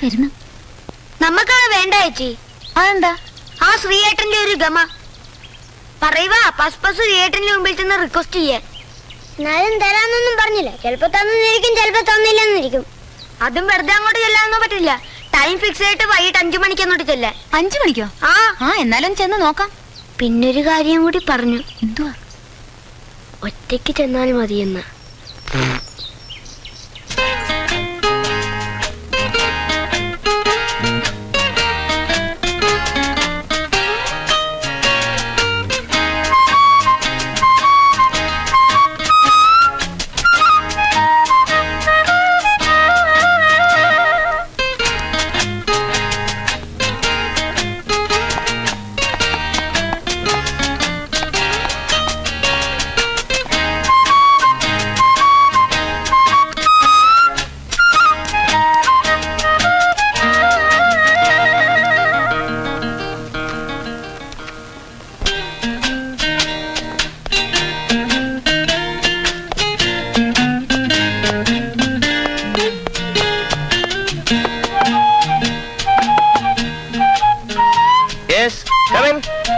വരുന്നു നമുക്കത് വേണ്ട ചേച്ചി അതെന്താ ആ ശ്രീയേട്ടന്റെ ഒരു ഗമ പറയുക പസ്പസ് ശ്രീയേട്ടന്റെ മുമ്പിൽ ചെന്ന് റിക്വസ്റ്റ് ചെയ്യാൻ എന്നാലും തരാന്നൊന്നും പറഞ്ഞില്ല ചിലപ്പോ തന്നിരിക്കും ചിലപ്പോ തന്നില്ലെന്നിരിക്കും അതും വെറുതെ അങ്ങോട്ട് ചെല്ലാനൊന്നും പറ്റില്ല ടൈം ഫിക്സ് ആയിട്ട് വൈകിട്ട് അഞ്ചു മണിക്ക് അങ്ങോട്ട് ചെല്ലാൻ അഞ്ചു മണിക്കോ ആ ആ എന്നാലും ചെന്ന് നോക്കാം പിന്നൊരു കാര്യം കൂടി പറഞ്ഞു എന്തുവാ ഒറ്റയ്ക്ക് ചെന്നാൽ മതിയെന്ന് യെസ് കമിൻ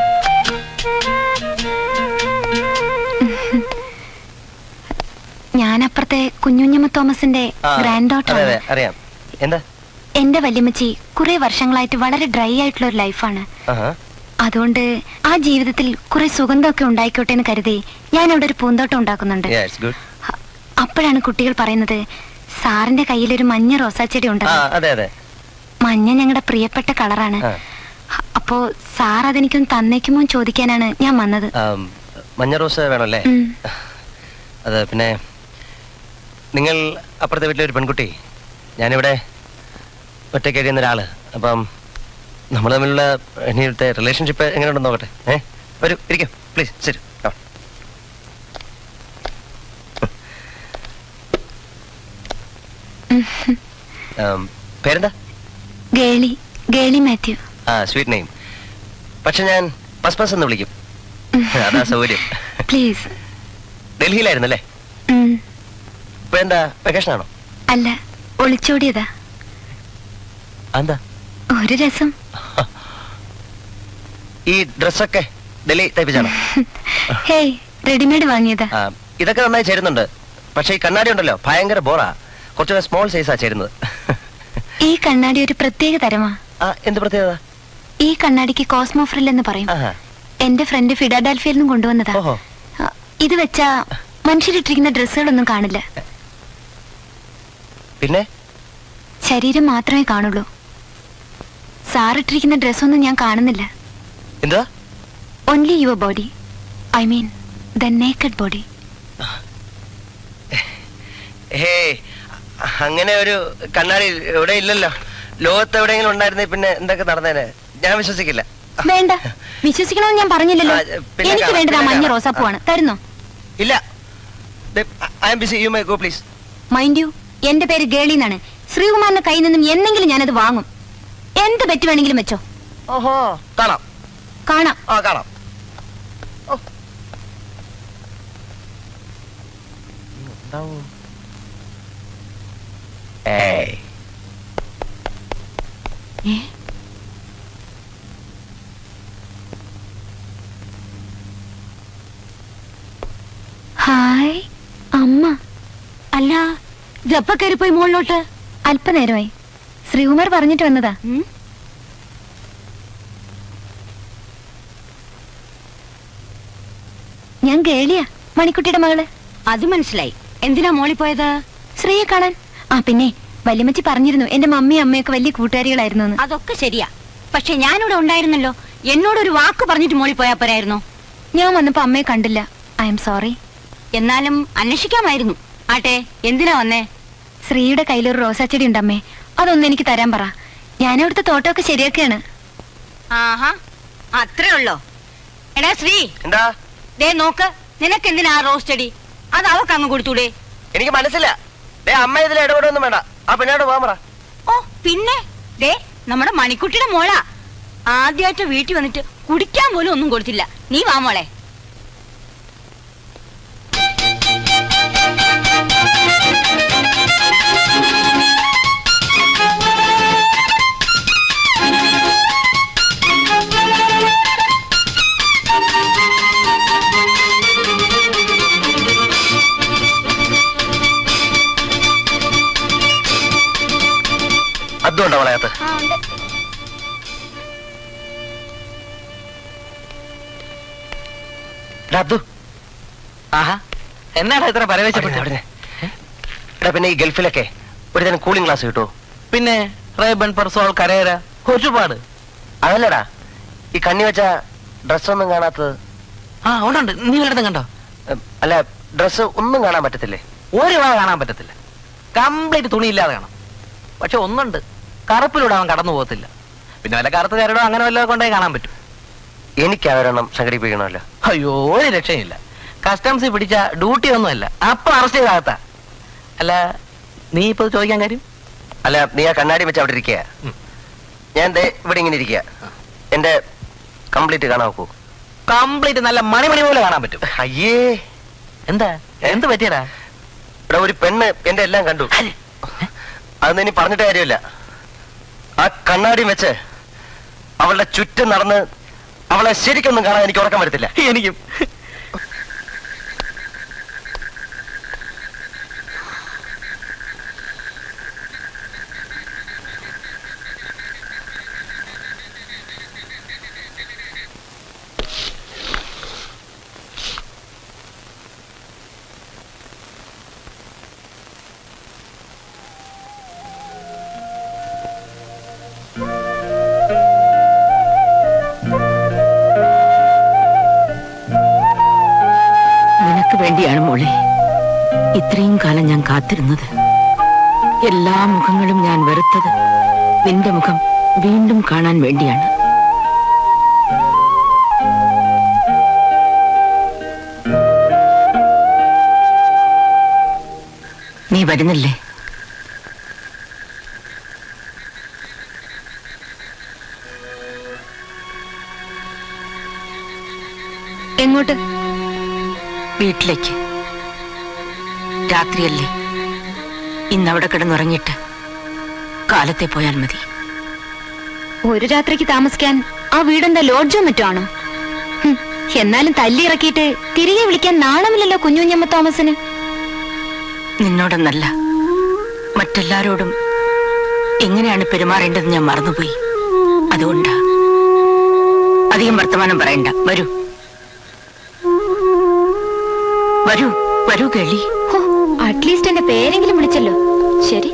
ഞാനപ്പുറത്തെ കുഞ്ഞുഞ്ഞമ്മ തോമസിന്റെ ഗ്രാൻഡ് ഡോട്ടർ അതെ അതെ അറിയാം എന്താ എന്റെ വല്യമ്മച്ചി കുറെ വർഷങ്ങളായിട്ട് വളരെ ഡ്രൈ ആയിട്ടുള്ള ഒരു ലൈഫാണ് ആഹാ അതുകൊണ്ട് ആ ജീവിതത്തിൽ കുറെ സുഗന്ധമൊക്കെ ഉണ്ടായിക്കോട്ടെ എന്ന് കരുതി ഞാൻ അവിടെ ഒരു പൂന്തോട്ടം ഉണ്ടാക്കുന്നുണ്ട് യെസ് ഗുഡ് അ- അപ്പോഴാണ് കുട്ടികൾ പറയുന്നത് സാറിന്റെ കയ്യിൽ ഒരു മഞ്ഞ റോസാച്ചെടി ആ ഉണ്ടല്ലോ അതെ അതെ മഞ്ഞ ഞങ്ങളുടെ പ്രിയപ്പെട്ട കളറാണ് ആ. അ- അപ്പോ സാർ അതെനിക്കൊന്ന് തന്നേക്കുമോ എന്ന് ചോദിക്കാനാണ് ഞാൻ വന്നത് ആം, മഞ്ഞ റോസ് വേണമല്ലേ ഉം. അത് പിന്നെ നിങ്ങൾ അപ്പുറത്തെ വീട്ടിലെ ഒരു പെൺകുട്ടി ഞാനിവിടെ ഒറ്റയ്ക്ക് കഴിയുന്ന ഒരാള് അപ്പം നമ്മൾ തമ്മിലുള്ള ഇനിയത്തെ റിലേഷൻഷിപ്പ് എങ്ങനെയുണ്ടെന്ന് നോക്കട്ടെ ഏ വരൂ ഇരിക്കും പ്ലീസ് ശരി പേരെന്താ ഗേളി ഗേളി മാത്യു ആ സ്വീറ്റ് നെയിം പക്ഷെ ഞാൻ പസ് പസ് എന്ന് വിളിക്കും അതാ സൗകര്യം പ്ലീസ് ഡൽഹിയിലായിരുന്നല്ലേ ഇപ്പൊ എന്താ വെക്കേഷൻ ആണോ അല്ല ഒളിച്ചോടിയതാ എന്താ ഒരു രസം ഈ ഡ്രസ്സൊക്കെ ഡൽഹി തയ്പ്പിച്ചാണോ ഹേയ് റെഡിമെയ്ഡ് വാങ്ങിയതാ ആ, ഇതൊക്കെ നന്നായി ചേരുന്നുണ്ട് പക്ഷെ ഈ കണ്ണാടി ഉണ്ടല്ലോ ഭയങ്കര ബോറാ കുറച്ചുകൂടെ സ്മോൾ സൈസാ ചേരുന്നത് ഈ കണ്ണാടി ഒരു പ്രത്യേക തരമാ ആ എന്ത് പ്രത്യേകത ഈ കണ്ണാടിക്ക് കോസ്മോ ഫ്രിൽ എന്ന് പറയും ആഹാ. എന്റെ ഫ്രണ്ട് ഫിഡാഡാൽഫിയിൽ നിന്നും കൊണ്ടുവന്നതാ ഓഹോ ആ, ഇത് വെച്ചാ മനുഷ്യരിട്ടിരിക്കുന്ന ഡ്രസ്സുകളൊന്നും കാണില്ല പിന്നെ ശരീരം മാത്രമേ കാണുള്ളൂ സാറിട്ടിരിക്കുന്ന ഡ്രസ്സൊന്നും ഞാൻ കാണുന്നില്ല എന്താ only your body I mean the naked body hey അങ്ങനെ ഒരു കണ്ണാടി ഇവിടെ ഇല്ലല്ലോ ലോകത്ത് എവിടെയെങ്കിലും ഉണ്ടായിരുന്നേ പിന്നെ എന്തൊക്കെ നടന്നേനെ ഞാൻ വിശ്വസിക്കില്ല വേണ്ട വിശ്വസിക്കണമെന്ന് ഞാൻ പറഞ്ഞില്ലല്ലോ ആ, പിന്നെ എനിക്ക് കാണാം, വേണ്ടത് ആ പിന്നെ മഞ്ഞ കാണാം. റോസാപ്പൂവാണ് തരുന്നോ ഇല്ല I'm busy you may go please mind you എന്റെ പേര് ഗേളി എന്നാണ് ശ്രീകുമാറിന്റെ കയ്യിൽ നിന്നും എന്തെങ്കിലും ഞാനത് വാങ്ങും എന്ത് പറ്റി വേണമെങ്കിലും വെച്ചോ ഓഹോ കാണാം കാണാം ആ കാണാം ഓ. ഉണ്ടാവോ? ഏയ് ഹായ് അമ്മ അല്ല ഇതെപ്പ കയറിപ്പോയി മുകളിലോട്ട് അല്പനേരമായി ശ്രീകുമാർ പറഞ്ഞിട്ട് വന്നതാ ഞാൻ ഗേളിയാ മണിക്കുട്ടിയുടെ മകള് അത് മനസ്സിലായി എന്തിനാ മോളി പോയത് ശ്രീയെ കാണാൻ ആ പിന്നെ വല്യമ്മച്ചി പറഞ്ഞിരുന്നു എന്റെ മമ്മിയും അമ്മയൊക്കെ വലിയ കൂട്ടുകാരികളായിരുന്നു എന്ന് അതൊക്കെ ശരിയാ പക്ഷെ ഞാനിവിടെ ഉണ്ടായിരുന്നല്ലോ എന്നോടൊരു വാക്ക് പറഞ്ഞിട്ട് മോളി പോയാ പോരായിരുന്നോ ഞാൻ വന്നപ്പോ അമ്മയെ കണ്ടില്ല ഐ എം സോറി എന്നാലും അന്വേഷിക്കാമായിരുന്നു ആട്ടെ എന്തിനാ വന്നേ ശ്രീയുടെ കയ്യിലൊരു റോസാച്ചെടി ഉണ്ടമ്മേ അതൊന്ന് എനിക്ക് തരാൻ പറ ഞാനവിടുത്തെ തോട്ടമൊക്കെ ശരിയാക്കുകയാണ് ആഹാ അത്രേ ഉള്ളോ എടാ ശ്രീ എന്താ ദേ നോക്ക് നിനക്ക് എന്തിനാ ആ റോസ് ചെടി അത് അവക്ക് അങ്ങ് കൊടുത്തൂടെ എനിക്ക് മനസ്സില്ല ദേ അമ്മ ഇതിൽ ഇടപെടൊന്നും വേണ്ട ആ പിന്നീട് പോകാൻ പറ ഓ പിന്നെ ദേ നമ്മുടെ മണിക്കുട്ടിയുടെ മോളാ ആദ്യമായിട്ട് വീട്ടിൽ വന്നിട്ട് കുടിക്കാൻ പോലും ഒന്നും കൊടുത്തില്ല നീ വാ മോളെ അതുകൊണ്ടോ വളയത്ത് ആ ഉണ്ട് അബ്ദു ആഹാ എന്നാടാ ഇത്ര പരവേശപ്പെട്ടു എടാ പിന്നെ ഈ ഗൾഫിലൊക്കെ ഒരു തരം കൂളിംഗ് ഗ്ലാസ് കിട്ടുമോ പിന്നെ റേബൺ പെർസോൾ കരേര ഒരുപാട് അതല്ലടാ ഈ കണ്ണി വെച്ച ഡ്രസ്സൊന്നും കാണാത്തത് ആ ഉണ്ടുണ്ട് നീ വല്ലതും കണ്ടോ ഉം, അല്ല ഡ്രസ്സ് ഒന്നും കാണാൻ പറ്റത്തില്ലേ ഒരു വാ കാണാൻ പറ്റത്തില്ല കംപ്ലീറ്റ് തുണിയില്ലാതെ കാണാം പക്ഷെ ഒന്നുണ്ട് കറുപ്പിലൂടെ അവൻ കടന്നു പോകത്തില്ല പിന്നെ വല്ല കറുത്ത കരടോ അങ്ങനെ വല്ലതും കൊണ്ടേ കാണാൻ പറ്റും എനിക്ക് അവരെണ്ണം സംഘടിപ്പിക്കണമല്ലോ അയ്യോ ഒരു രക്ഷയില്ല കസ്റ്റംസിൽ പിടിച്ച ഡ്യൂട്ടി ഒന്നുമല്ല അപ്പൊ അറസ്റ്റ് ചെയ്താകത്ത അല്ല നീ ഇപ്പൊ ഇത് ചോദിക്കാൻ കാര്യം അല്ല നീ ആ കണ്ണാടി വെച്ച് അവിടെ ഇരിക്കുക ഉം. ഞാൻ ദേ ഇവിടെ ഇങ്ങനെ ഇരിക്കുക എന്റെ കംപ്ലീറ്റ് കാണാൻ നോക്കൂ കംപ്ലീറ്റ് നല്ല മണിമണി പോലെ കാണാൻ പറ്റും അയ്യേ എന്താ എന്ത് പറ്റിയടാ ഇവിടെ ഒരു പെണ്ണ് എന്റെ എല്ലാം കണ്ടു അതൊന്നും ഇനി പറഞ്ഞിട്ട് കാര്യമില്ല ആ കണ്ണാടി വെച്ച് അവളുടെ ചുറ്റും നടന്ന് അവളെ ശരിക്കൊന്നും കാണാൻ എനിക്ക് ഉറക്കം വരത്തില്ല എനിക്കും നിനക്ക് വേണ്ടിയാണ് മോളെ ഇത്രയും കാലം ഞാൻ കാത്തിരുന്നത് എല്ലാ മുഖങ്ങളും ഞാൻ വെറുത്തത് നിന്റെ മുഖം വീണ്ടും കാണാൻ വേണ്ടിയാണ് നീ വരുന്നില്ലേ എങ്ങോട്ട് വീട്ടിലേക്ക് രാത്രിയല്ലേ ഇന്ന് അവിടെ കിടന്നുറങ്ങിയിട്ട് കാലത്തെ പോയാൽ മതി ഒരു രാത്രിക്ക് താമസിക്കാൻ ആ വീടെന്താ ലോഡ്ജോ മറ്റോ ആണോ ഹും, എന്നാലും തല്ലി ഇറക്കിയിട്ട് തിരികെ വിളിക്കാൻ നാണമില്ലല്ലോ കുഞ്ഞുഞ്ഞമ്മ തോമസിന് നിന്നോടെന്നല്ല മറ്റെല്ലാരോടും എങ്ങനെയാണ് പെരുമാറേണ്ടത് ഞാൻ മറന്നുപോയി അതുകൊണ്ടാ അധികം വർത്തമാനം പറയണ്ട വരൂ വരൂ വരൂ കേളി ഹോ, അറ്റ്ലീസ്റ്റ് എന്റെ പേരെങ്കിലും വിളിച്ചല്ലോ ശരി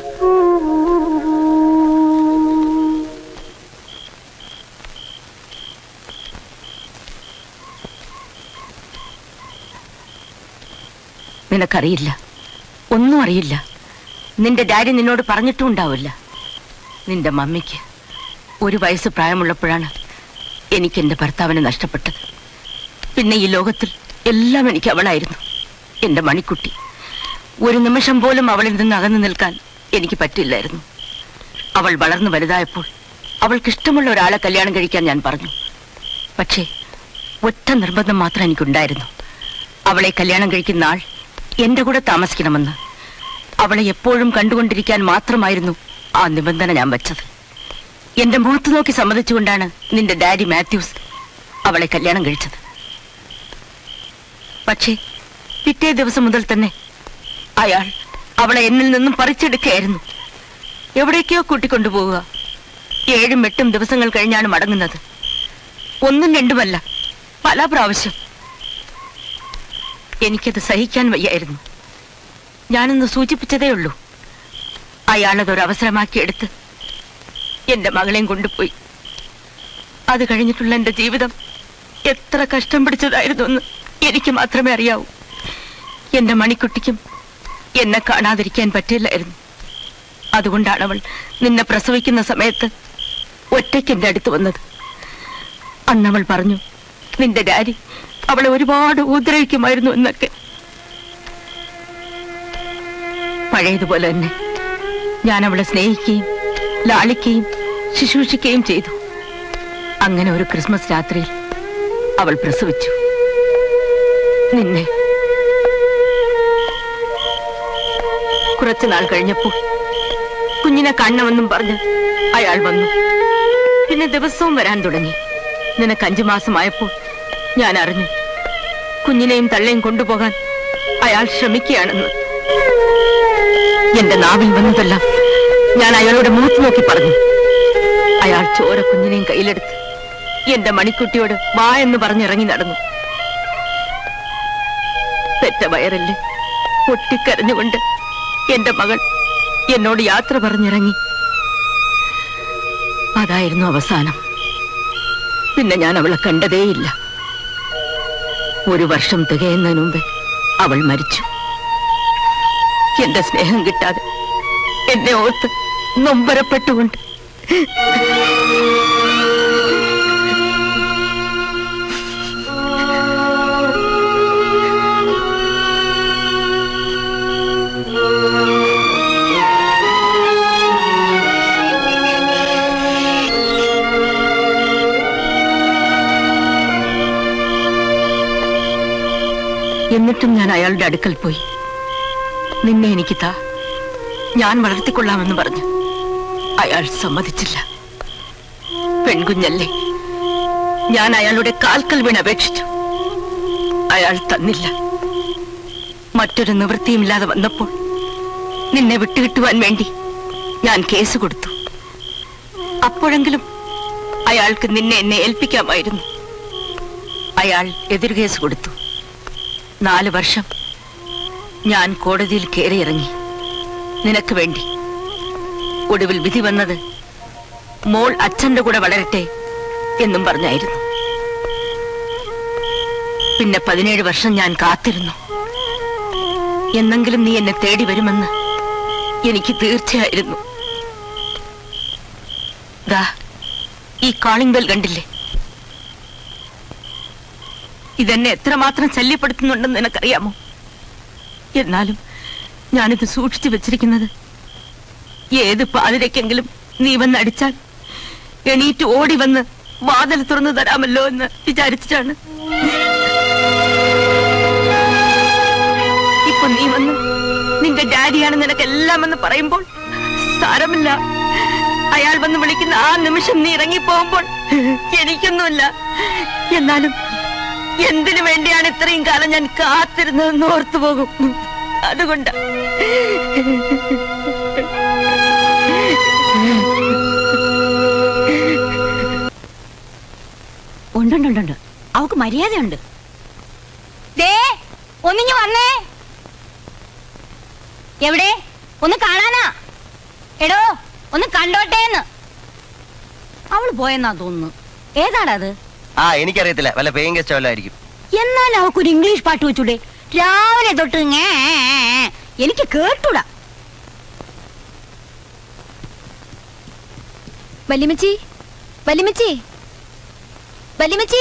നിനക്കറിയില്ല ഒന്നും അറിയില്ല നിന്റെ ഡാഡി നിന്നോട് പറഞ്ഞിട്ടും ഉണ്ടാവില്ല നിന്റെ മമ്മിക്ക് ഒരു വയസ്സ് പ്രായമുള്ളപ്പോഴാണ് എനിക്ക് എന്റെ ഭർത്താവിനെ നഷ്ടപ്പെട്ടത് പിന്നെ ഈ ലോകത്തിൽ എല്ലാം എനിക്ക് അവളായിരുന്നു എന്റെ മണിക്കുട്ടി ഒരു നിമിഷം പോലും അവളിൽ നിന്ന് അകന്നു നിൽക്കാൻ എനിക്ക് പറ്റില്ലായിരുന്നു അവൾ വളർന്നു വലുതായപ്പോൾ അവൾക്ക് ഇഷ്ടമുള്ള ഒരാളെ കല്യാണം കഴിക്കാൻ ഞാൻ പറഞ്ഞു പക്ഷേ ഒറ്റ നിർബന്ധം മാത്രം എനിക്കുണ്ടായിരുന്നു അവളെ കല്യാണം കഴിക്കുന്ന ആൾ എന്റെ കൂടെ താമസിക്കണമെന്ന് അവളെ എപ്പോഴും കണ്ടുകൊണ്ടിരിക്കാൻ മാത്രമായിരുന്നു ആ നിബന്ധന ഞാൻ വച്ചത് എന്റെ മുഖത്ത് നോക്കി സമ്മതിച്ചുകൊണ്ടാണ് നിന്റെ ഡാഡി മാത്യൂസ് അവളെ കല്യാണം കഴിച്ചത് പക്ഷേ പിറ്റേ ദിവസം മുതൽ തന്നെ അയാൾ അവളെ എന്നിൽ നിന്നും പറിച്ചെടുക്കുകയായിരുന്നു എവിടേക്കോ കൂട്ടിക്കൊണ്ടുപോവുക ഏഴും എട്ടും ദിവസങ്ങൾ കഴിഞ്ഞാണ് മടങ്ങുന്നത് ഒന്നും രണ്ടുമല്ല പല പ്രാവശ്യം എനിക്കത് സഹിക്കാൻ വയ്യായിരുന്നു ഞാനൊന്ന് സൂചിപ്പിച്ചതേ ഉള്ളൂ അയാളതൊരു അവസരമാക്കി എടുത്ത് എന്റെ മകളെയും കൊണ്ടുപോയി അത് കഴിഞ്ഞിട്ടുള്ള എന്റെ ജീവിതം എത്ര കഷ്ടം പിടിച്ചതായിരുന്നു എന്ന് എനിക്ക് മാത്രമേ അറിയാവൂ എന്റെ മണിക്കുട്ടിക്കും എന്നെ കാണാതിരിക്കാൻ പറ്റില്ലായിരുന്നു അതുകൊണ്ടാണ് അവൾ നിന്നെ പ്രസവിക്കുന്ന സമയത്ത് ഒറ്റയ്ക്ക് എന്റെ അടുത്ത് വന്നത് അന്നവൾ പറഞ്ഞു നിന്റെ ഡാഡി അവളെ ഒരുപാട് ഉപദ്രവിക്കുമായിരുന്നു എന്നൊക്കെ പഴയതുപോലെ തന്നെ ഞാൻ അവളെ സ്നേഹിക്കുകയും ലാളിക്കുകയും ശുശ്രൂഷിക്കുകയും ചെയ്തു അങ്ങനെ ഒരു ക്രിസ്മസ് രാത്രിയിൽ അവൾ പ്രസവിച്ചു നിന്നെ കുറച്ചു നാൾ കഴിഞ്ഞപ്പോൾ കുഞ്ഞിനെ കാണണമെന്നും പറഞ്ഞ് അയാൾ വന്നു പിന്നെ ദിവസവും വരാൻ തുടങ്ങി നിനക്ക് അഞ്ചു മാസമായപ്പോൾ ഞാൻ അറിഞ്ഞു കുഞ്ഞിനെയും തള്ളയും കൊണ്ടുപോകാൻ അയാൾ ശ്രമിക്കുകയാണെന്ന് എന്റെ നാവിൽ വന്നതെല്ലാം ഞാൻ അയാളോട് മൂത്ത് നോക്കി പറഞ്ഞു അയാൾ ചോര കുഞ്ഞിനെയും കയ്യിലെടുത്ത് എന്റെ മണിക്കുട്ടിയോട് വാ എന്ന് പറഞ്ഞിറങ്ങി നടന്നു പെറ്റ വയറല്ലേ പൊട്ടിക്കരഞ്ഞുകൊണ്ട് എന്റെ മകൾ എന്നോട് യാത്ര പറഞ്ഞിറങ്ങി അതായിരുന്നു അവസാനം പിന്നെ ഞാൻ അവളെ കണ്ടതേയില്ല ഒരു വർഷം തികയുന്നതിന് മുമ്പേ അവൾ മരിച്ചു എന്റെ സ്നേഹം കിട്ടാതെ എന്നെ ഓർത്ത് നൊമ്പരപ്പെട്ടുകൊണ്ട് എന്നിട്ടും ഞാൻ അയാളുടെ അടുക്കൽ പോയി നിന്നെ എനിക്ക് താ ഞാൻ വളർത്തിക്കൊള്ളാമെന്ന് പറഞ്ഞു അയാൾ സമ്മതിച്ചില്ല പെൺകുഞ്ഞല്ലേ ഞാൻ അയാളുടെ കാൽക്കൽ വീണ് അപേക്ഷിച്ചു അയാൾ തന്നില്ല മറ്റൊരു നിവൃത്തിയുമില്ലാതെ വന്നപ്പോൾ നിന്നെ വിട്ടുകിട്ടുവാൻ വേണ്ടി ഞാൻ കേസ് കൊടുത്തു അപ്പോഴെങ്കിലും അയാൾക്ക് നിന്നെ എന്നെ ഏൽപ്പിക്കാമായിരുന്നു അയാൾ എതിർ കേസ് കൊടുത്തു നാല് വർഷം ഞാൻ കോടതിയിൽ കയറിയിറങ്ങി നിനക്ക് വേണ്ടി ഒടുവിൽ വിധി വന്നത് മോൾ അച്ഛന്റെ കൂടെ വളരട്ടെ എന്നും പറഞ്ഞായിരുന്നു പിന്നെ പതിനേഴ് വർഷം ഞാൻ കാത്തിരുന്നു എന്നെങ്കിലും നീ എന്നെ തേടി വരുമെന്ന് എനിക്ക് തീർച്ചയായിരുന്നു ദാ ഈ കാളിംഗ് ബെൽ കണ്ടില്ലേ ഇതെന്നെ എത്രമാത്രം ശല്യപ്പെടുത്തുന്നുണ്ടെന്ന് നിനക്കറിയാമോ എന്നാലും ഞാനിത് സൂക്ഷിച്ചു വെച്ചിരിക്കുന്നത് ഏത് പാതിരയ്ക്കെങ്കിലും നീ വന്ന് അടിച്ചാൽ എണീറ്റ് ഓടി വന്ന് വാതിൽ തുറന്നു തരാമല്ലോ എന്ന് വിചാരിച്ചിട്ടാണ് ഇപ്പൊ നീ വന്ന് നിന്റെ ഡാഡിയാണ് നിനക്കെല്ലാം എന്ന് പറയുമ്പോൾ സാരമില്ല അയാൾ വന്ന് വിളിക്കുന്ന ആ നിമിഷം നീ ഇറങ്ങിപ്പോകുമ്പോൾ എനിക്കൊന്നുമില്ല എന്നാലും എന്തിനു വേണ്ടിയാണ് ഇത്രയും കാലം ഞാൻ കാത്തിരുന്നതെന്ന് ഓർത്തു പോകും അതുകൊണ്ട് ഉണ്ടുണ്ടുണ്ടുണ്ട് അവക്ക് മര്യാദയുണ്ട് ദേ ഒന്നിഞ്ഞു വന്നേ എവിടെ ഒന്ന് കാണാനാ എടോ ഒന്ന് കണ്ടോട്ടേന്ന് അവള് പോയെന്നാ തോന്നുന്നു ഏതാടാ അത് ആ എനിക്കറിയത്തില്ല വല്ല പേയിങ് ഗസ്റ്റ് വല്ലതായിരിക്കും എന്നാൽ അവക്കൊരു ഇംഗ്ലീഷ് പാട്ട് വെച്ചൂടെ രാവിലെ തൊട്ട് ഇങ്ങേ എനിക്ക് കേട്ടൂടാ വല്യമ്മച്ചി വല്യമ്മച്ചി വല്യമ്മച്ചി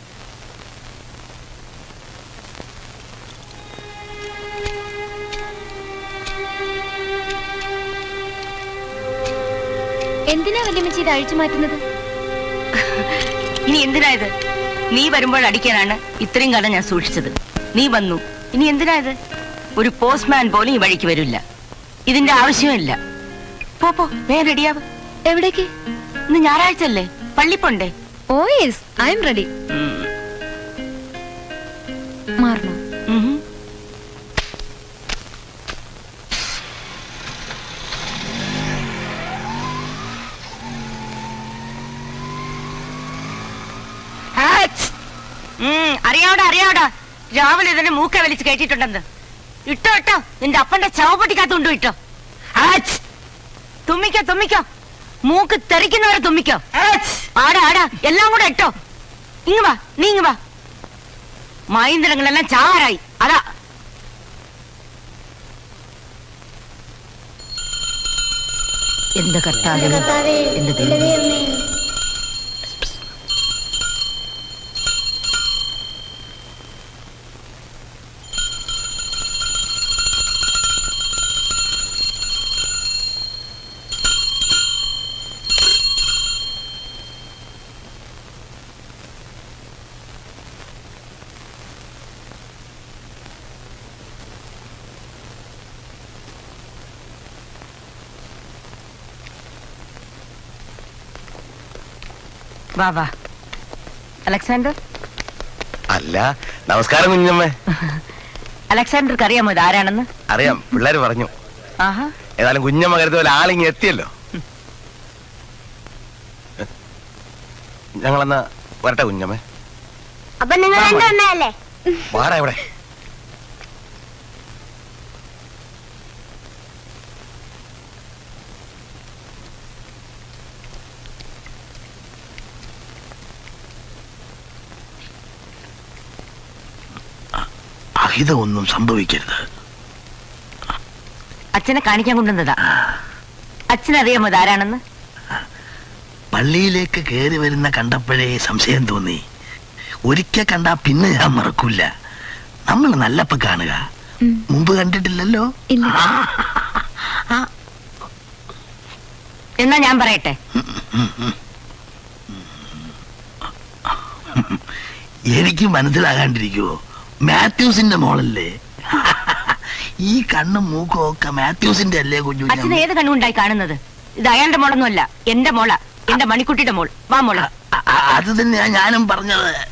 എന്തിനാ വല്യമ്മച്ചി ഇത് അഴിച്ചു മാറ്റുന്നത് ഇനി എന്തിനാ ഇത് നീ വരുമ്പോൾ അടിക്കാനാണ് ഇത്രയും കാലം ഞാൻ സൂക്ഷിച്ചത് നീ വന്നു ഇനി എന്തിനാ ഇത് ഒരു പോസ്റ്റ്മാൻ പോലും ഈ വഴിക്ക് വരില്ല ഇതിന്റെ ആവശ്യമില്ല പോ പോ വേഗം റെഡിയാവ് എവിടേക്ക് ഇന്ന് ഞായറാഴ്ച അല്ലേ പള്ളിപ്പോണ്ടേ oh yes I'm ready മാറണോ അറിയാവടാ അറിയാവടാ രാവിലെ ഇതിനെ മൂക്ക വലിച്ച് കയറ്റിയിട്ടുണ്ടെന്ന് ഇട്ടോ ഇട്ടോ നിന്റെ അപ്പന്റെ ചവപ്പെട്ടിക്കകത്ത് കൊണ്ടു ഇട്ടോ ആച്ച്. തുമ്മിക്കോ തുമ്മിക്കോ മൂക്ക് തെറിക്കുന്നവരെ തുമ്മിക്കോ ആച്ച്. ആടാ ആടാ എല്ലാം കൂടെ ഇട്ടോ ഇങ്ങ് വാ നീ ഇങ്ങ് വാ മൈന്ദ്രങ്ങളെല്ലാം ചാറായി അതാ എന്റെ കർത്താവേ എന്റെ ദൈവമേ വാ വാ അലക്സാണ്ടർ അല്ല നമസ്കാരം കുഞ്ഞമ്മേ അലക്സാണ്ടർക്ക് അറിയാമോ ഇത് ആരാണെന്ന് അറിയാം പിള്ളേര് പറഞ്ഞു ആഹാ ഏതായാലും കുഞ്ഞമ്മ കരുതുപോലെ ആളിങ്ങി എത്തിയല്ലോ ഞങ്ങളെന്നാ വരട്ടെ കുഞ്ഞമ്മേ അപ്പൊ നിങ്ങൾ എന്റെ അമ്മയല്ലേ വാടാ ഇവിടെ അഹിതം ഒന്നും സംഭവിക്കരുത് അച്ഛനെ കാണിക്കാൻ കൊണ്ടുവന്നതാ അച്ഛനറിയാമോ ഇതാരാണെന്ന് പള്ളിയിലേക്ക് കയറി വരുന്ന കണ്ടപ്പോഴേ സംശയം തോന്നി ഒരിക്കൽ കണ്ടാ പിന്നെ ഞാൻ മറക്കൂല നമ്മൾ നല്ലപ്പ കാണുക മുമ്പ് കണ്ടിട്ടില്ലല്ലോ ഇല്ല എന്നാ ഞാൻ പറയട്ടെ എനിക്ക് മനസ്സിലാകാണ്ടിരിക്കുവോ മാത്യൂസിന്റെ മോളല്ലേ ഈ കണ്ണും മൂക്കും ഒക്കെ മാത്യൂസിന്റെ അല്ലേ കുഞ്ഞു അച്ഛൻ ഏത് കണ്ണുണ്ടായി കാണുന്നത് ഇത് അയാളുടെ മോളൊന്നുമല്ല എന്റെ മോള എന്റെ മണിക്കുട്ടിയുടെ മോൾ വാ മോള അത് തന്നെയാ ഞാനും പറഞ്ഞത്